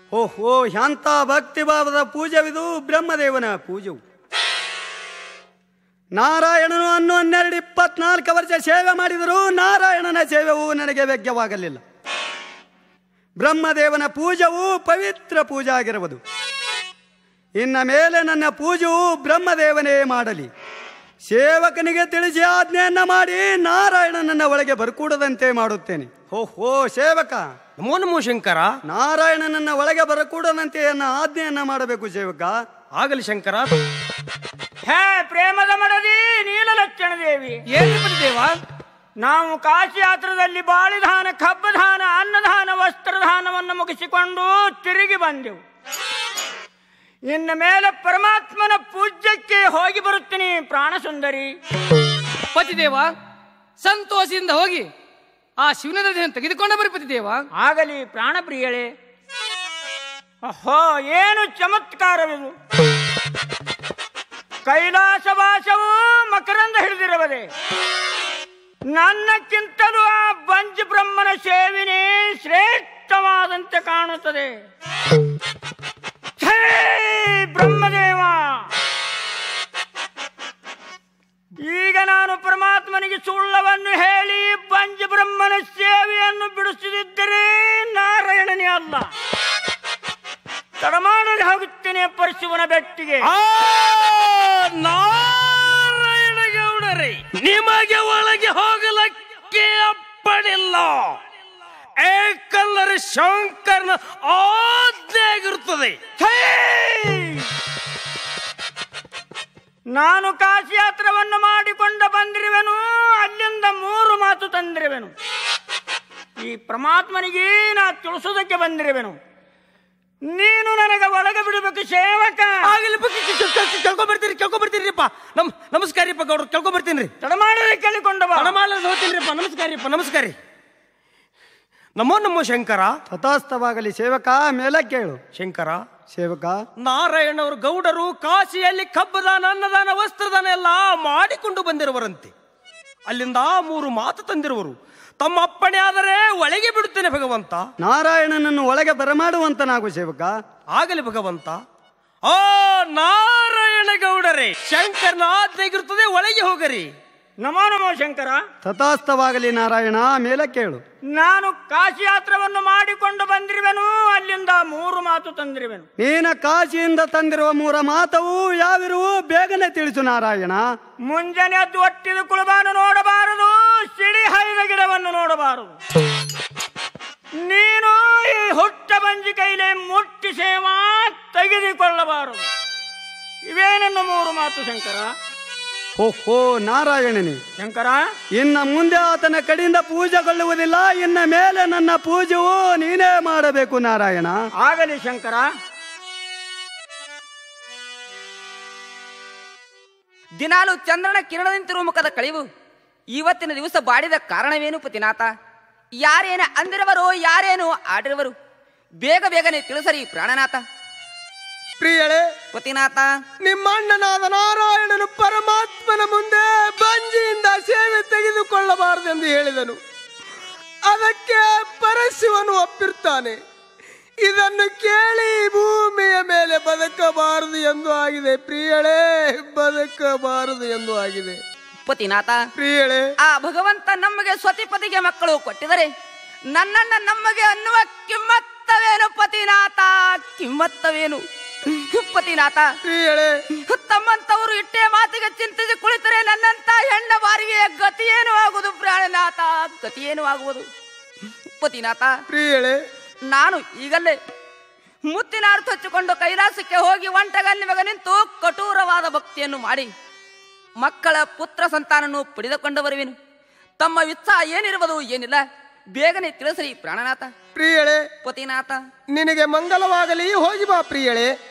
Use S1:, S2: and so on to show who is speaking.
S1: ಓಹೋ ಎಂಥ ಭಕ್ತಿ ಭಾವದ ಪೂಜವಿದು ಬ್ರಹ್ಮದೇವನ ಪೂಜವು ನಾರಾಯಣನು ಅನ್ನು ಹನ್ನೆರಡು ಇಪ್ಪತ್ನಾಲ್ಕು ವರ್ಷ ಸೇವೆ ಮಾಡಿದರೂ ನಾರಾಯಣನ ಸೇವೆಯೂ ನನಗೆ ವ್ಯಗ್ಯವಾಗಲಿಲ್ಲ ಬ್ರಹ್ಮದೇವನ ಪೂಜವು ಪವಿತ್ರ ಪೂಜೆ ಆಗಿರುವುದು ಇನ್ನ ಮೇಲೆ ನನ್ನ ಪೂಜೆಯು ಬ್ರಹ್ಮದೇವನೇ ಮಾಡಲಿ ಸೇವಕನಿಗೆ ತಿಳಿಸಿ ಆಜ್ಞೆಯನ್ನ ಮಾಡಿ ನಾರಾಯಣನನ್ನ ಒಳಗೆ ಬರಕೂಡದಂತೆ ಮಾಡುತ್ತೇನೆ ಓಹೋ ಸೇವಕ
S2: ನಮೋ ನಮೋ ಶಂಕರ
S1: ನಾರಾಯಣನನ್ನ ಒಳಗೆ ಬರಕೂಡದಂತೆ ಎನ್ನ ಆಜ್ಞೆಯನ್ನ ಮಾಡಬೇಕು ಸೇವಕ
S2: ಆಗಲಿ ಶಂಕರ
S3: ಹೇ ಪ್ರೇಮದ ಮಡದಿ ನೀಲಲಕ್ಷಣ ದೇವಿ
S2: ಏನ್ರಿ ದೇವ
S3: ನಾವು ಕಾಶಿ ಯಾತ್ರದಲ್ಲಿ ಬಾಳಿದಾನ ಕಬ್ಬದಾನ ಅನ್ನದಾನ ವಸ್ತ್ರದಾನವನ್ನು ಮುಗಿಸಿಕೊಂಡು ತಿರುಗಿ ಬಂದೆವು ಇನ್ನು ಮೇಲೆ ಪರಮಾತ್ಮನ ಪೂಜ್ಯಕ್ಕೆ ಹೋಗಿ ಬರುತ್ತೀನಿ ಪ್ರಾಣ ಸುಂದರಿ
S4: ಪತಿದೇವ ಸಂತೋಷದಿಂದ ಹೋಗಿ ಆ ಶಿವನ ದರ್ಶನ ತೆಗೆದುಕೊಂಡ ಬರಿ ಪತಿದೇವ
S3: ಆಗಲಿ ಪ್ರಾಣ ಪ್ರಿಯಳೇ ಅಹೋ ಏನು ಚಮತ್ಕಾರವಿದು ಕೈಲಾಸವಾಸವು ಮಕರಂದ ಹಿಡಿದಿರುವುದೇ ನನ್ನಕ್ಕಿಂತಲೂ ಆ ಬಂಜ್ ಬ್ರಹ್ಮನ ಸೇವಿನೇ ಶ್ರೇಷ್ಠವಾದಂತೆ ಕಾಣುತ್ತದೆ ಛೇ ಬ್ರಹ್ಮದೇವ ಈಗ ನಾನು ಪರಮಾತ್ಮನಿಗೆ ಸುಳ್ಳವನ್ನು ಹೇಳಿ ಬಂಜ ಬ್ರಹ್ಮನ ಸೇವೆಯನ್ನು ಬಿಡಿಸದಿದ್ದರೆ ನಾರಾಯಣನೇ ಅಲ್ಲ ತಡಮಾಡಲು ಹೋಗುತ್ತೇನೆ ಪರಶುವನ ಬೆಟ್ಟಿಗೆ
S2: ಆ ನಾರಾಯಣ ಗೌಡರೇ ನಿಮಗೆ ಒಳಗೆ ಹೋಗಲಕ್ಕೆ ಅಪ್ಪಡಿಲ್ಲ ಏಕಲ್ಲರೆ ಶಂಕರನ ಆಜ್ಞೆ ಆಗಿರುತ್ತದೆ
S3: ಛೇ! ನಾನು ಕಾಶಿ ಯಾತ್ರವನ್ನು ಮಾಡಿಕೊಂಡ ಬಂದಿರುವೆನು ಅಲ್ಲಿಂದ ಮೂರು ಮಾತು ತಂದಿರುವೆನು ಈ ಪರಮಾತ್ಮನಿಗೆ ನಾ ತಿಳಿಸೋದಕ್ಕೆ ಬಂದಿರುವೆನು ನೀನು ನನಗೆ ಒಳಗೆ ಬಿಡಬೇಕು ಸೇವಕ
S2: ಆಗಲಿ ಕೇಳ್ಕೊಂಬರ್ತೀರಿ ಕೇಳ್ಕೊಂಬರ್ತೀರಿಪ್ಪ ನಮ್ ನಮಸ್ಕಾರಿಪ್ಪ ಗೌಡ್ರು ಕೇಳ್ಕೊಂಬರ್ತೀನಿ ರೀ
S3: ತಡಮಾಡದೆ ಕೇಳಿಕೊಂಡ ಬಾ
S2: ತಡಮಾಲ ಹೋಗ್ತೀನಿಪ್ಪ ನಮಸ್ಕಾರಿಪ್ಪ ನಮಸ್ಕಾರಿ ನಮೋ ನಮೋ ಶಂಕರ
S1: ತಥಾಸ್ಥವಾಗಲಿ ಸೇವಕ ಮೇಲೆ ಕೇಳು
S2: ಶಂಕರ
S1: ಸೇವಕ
S2: ನಾರಾಯಣ ಅವರು ಗೌಡರು ಕಾಶಿಯಲ್ಲಿ ಕಬ್ಬದಾನ ಅನ್ನದಾನ ವಸ್ತ್ರದಾನ ಎಲ್ಲ ಮಾಡಿಕೊಂಡು ಬಂದಿರುವರಂತೆ ಅಲ್ಲಿಂದ ಮೂರು ಮಾತು ತಂದಿರುವರು ತಮ್ಮ ಅಪ್ಪಣೆ ಆದರೆ ಒಳಗೆ ಬಿಡುತ್ತೇನೆ ಭಗವಂತ
S1: ನಾರಾಯಣನನ್ನು ಒಳಗೆ ಬರಮಾಡುವಂತನಾಗು ಸೇವಕ
S2: ಆಗಲಿ ಭಗವಂತ ಆ ನಾರಾಯಣ ಗೌಡರೇ ಶಂಕರನ ಆಜ್ಞೆಗಿರುತ್ತದೆ ಒಳಗೆ ಹೋಗರಿ
S3: ನಮೋ ನಮೋ ಶಂಕರ
S1: ತಥಾಸ್ಥವಾಗಲಿ ನಾರಾಯಣ ಮೇಲೆ ಕೇಳು
S3: ನಾನು ಕಾಶಿ ಯಾತ್ರವನ್ನು ಮಾಡಿಕೊಂಡು ಬಂದಿರುವೆನು ಅಲ್ಲಿಂದ ಮೂರು ಮಾತು ತಂದಿರುವೆನು
S1: ನೀನ ಕಾಶಿಯಿಂದ ತಂದಿರುವ ಮೂರ ಮಾತವು ಯಾವಿರುವು ಬೇಗನೆ ತಿಳಿಸು ನಾರಾಯಣ
S3: ಮುಂಜಾನೆ ಎದ್ದು ಒಟ್ಟಿದ ಕುಳಬಾನು ನೋಡಬಾರದು ಸಿಡಿ ಹೈದ ಗಿಡವನ್ನು ನೋಡಬಾರದು ನೀನು ಈ ಹುಟ್ಟ ಬಂಜಿ ಕೈಲೆ ಮುಟ್ಟಿ ಸೇವಾ ತೆಗೆದುಕೊಳ್ಳಬಾರದು ಇವೇ ನನ್ನ ಮೂರು ಮಾತು ಶಂಕರ
S1: ಓಹೋ ನಾರಾಯಣನೇ
S3: ಶಂಕರ
S1: ಇನ್ನ ಮುಂದೆ ಆತನ ಕಡೆಯಿಂದ ಪೂಜೆಗೊಳ್ಳುವುದಿಲ್ಲ ಇನ್ನ ಮೇಲೆ ನನ್ನ ಪೂಜೆಯು ನೀನೇ ಮಾಡಬೇಕು ನಾರಾಯಣ
S3: ಆಗಲಿ ಶಂಕರ
S5: ದಿನಾಲು ಚಂದ್ರನ ಕಿರಣದಂತಿರುವ ಮುಖದ ಕಳಿವು ಇವತ್ತಿನ ದಿವಸ ಬಾಡಿದ ಕಾರಣವೇನು ಪತಿನಾಥ ಯಾರೇನ ಅಂದಿರುವರು ಯಾರೇನು ಆಡಿರುವರು ಬೇಗ ಬೇಗನೆ ತಿಳಿಸರಿ ಪ್ರಾಣನಾಥ
S2: ಪ್ರಿಯಳೇ
S5: ಪತಿನಾಥ
S2: ನಿಮ್ಮ ಅಣ್ಣನಾದ ನಾರಾಯಣನು ಪರಮಾತ್ಮನ ಮುಂದೆ ಬಂಜಿಯಿಂದ ಸೇವೆ ತೆಗೆದುಕೊಳ್ಳಬಾರದೆಂದು ಹೇಳಿದನು ಅದಕ್ಕೆ ಪರಶಿವನು ಒಪ್ಪಿರ್ತಾನೆ ಇದನ್ನು ಕೇಳಿ ಭೂಮಿಯ ಮೇಲೆ ಬದುಕಬಾರದು ಎಂದು ಆಗಿದೆ ಪ್ರಿಯಳೇ ಬದುಕಬಾರದು ಎಂದು ಆಗಿದೆ
S5: ಪತಿನಾಥ
S2: ಪ್ರಿಯಳೇ
S5: ಆ ಭಗವಂತ ನಮಗೆ ಸ್ವತಿಪತಿಗೆ ಮಕ್ಕಳು ಕೊಟ್ಟಿದರೆ ನನ್ನನ್ನ ನಮಗೆ ಅನ್ನುವ ಕಿಮ್ಮತ್ತವೇನು ಪತಿನಾಥ ಕಿಮ್ಮತ್ತವೇನು ಪತಿನಾಥ
S2: ಪ್ರಿಯಳೇ
S5: ತಮ್ಮಂತವರು ಇಟ್ಟೆ ಮಾತಿಗೆ ಚಿಂತಿಸಿ ಕುಳಿತರೆ ನನ್ನಂತ ಹೆಣ್ಣ ಬಾರಿಗೆ ಗತಿಯೇನು ಆಗುವುದು ಪ್ರಾಣನಾಥ ಗತಿಯೇನು ಆಗುವುದು ಪತಿನಾಥ
S2: ಪ್ರಿಯಳೇ
S5: ನಾನು ಈಗಲೇ ಮುತ್ತಿನ ಅರ್ಥ ಹಚ್ಚಿಕೊಂಡು ಕೈಲಾಸಕ್ಕೆ ಹೋಗಿ ಒಂಟಗಲ್ಲಿ ಮಗ ನಿಂತು ಕಠೋರವಾದ ಭಕ್ತಿಯನ್ನು ಮಾಡಿ ಮಕ್ಕಳ ಪುತ್ರ ಸಂತಾನನ್ನು ಪಡೆದುಕೊಂಡು ಬರುವೆನು ತಮ್ಮ ಉತ್ಸಾಹ ಏನಿರುವುದು ಏನಿಲ್ಲ ಬೇಗನೆ ತಿಳಿಸರಿ ಪ್ರಾಣನಾಥ
S2: ಪ್ರಿಯಳೇ
S5: ಪತಿನಾಥ
S2: ನಿನಗೆ ಮಂಗಲವಾಗಲಿ ಹೋಗಿ ಬಾ ಪ್ರಿಯಳೇ